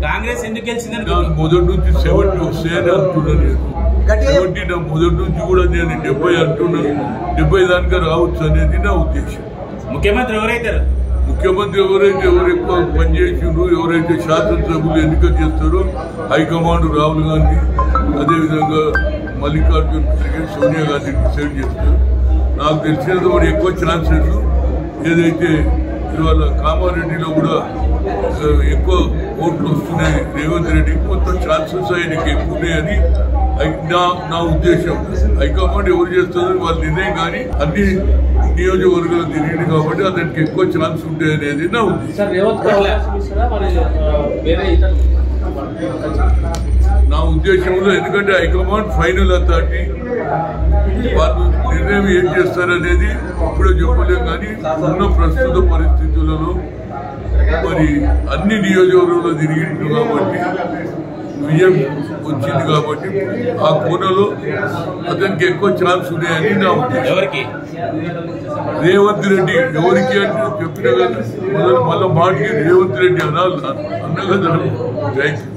కాంగ్రెస్ ఎందుకు గెలిచిందని నాకు మొదటి నుంచి సెవెంటీ వస్తాయని అంటున్నా నేను గట్టిగా చెప్పు. సెవెంటీ నా మొదటి నుంచి కూడా నేను డెబ్బై అంటున్నాను డెబ్బై దానికా రావచ్చు అనేది నా ఉద్దేశం ముఖ్యమంత్రి ఎవరైతారు ముఖ్యమంత్రి ఎవరైతే ఎవరు ఎక్కువ పనిచేసిండ్రు ఎవరైతే శాసనసభ్యులు ఎన్నిక చేస్తారో హైకమాండ్ రాహుల్ గాంధీ అదేవిధంగా మల్లికార్జున్ ఖర్గే సోనియా గాంధీ డిసైడ్ చేస్తారు నాకు తెలిసినంత మరి ఎక్కువ ఛాన్సెస్ ఏదైతే ఇవాళ కామారెడ్డిలో కూడా ఆ, ఎక్కువ ఓట్లు వస్తున్నాయి రేవంత్ రెడ్డి కొంత ఛాన్సెస్ ఆయనకి ఎక్కువ ఉన్నాయని హై- నా నా ఉద్దేశం హైకమాండ్ ఎవరు చేస్తారో వాళ్ళ నిర్ణయం కానీ అన్ని నియోజకవర్గాలు తిరిగింది కాబట్టి అతనికి ఎక్కువ ఛాన్స్ ఉంటాయి అనేది నా ఉద్దేశం సార్ రేవంత్ రెడ్డి అవకాశం ఇస్తారా మరి ఆ, వేరే ఇతర నా ఉద్దేశంలో ఎందుకంటే హైకమాండ్ ఫైనల్ అథారిటీ వాళ్ళు నిర్ణయం ఏం చేస్తారనేది ఇప్పుడే చెప్పలేం కానీ ఉన్న ప్రస్తుత పరిస్థితులలో మరి అన్ని నియోజకవర్గంలో తిరిగిండు కాబట్టి విజయం వచ్చింది కాబట్టి ఆ కోణలో అతనికి ఎక్కువ ఛాన్స్ ఉన్నాయని నా ఉద్దేశం ఎవరికి రేవంత్ రెడ్డి ఎవరికి అంటే చెప్పిన కదా మొదలు మళ్ళీ మాటకి రేవంత్ రెడ్డి అనాలి అన్న కదా థ్యాంక్ యూ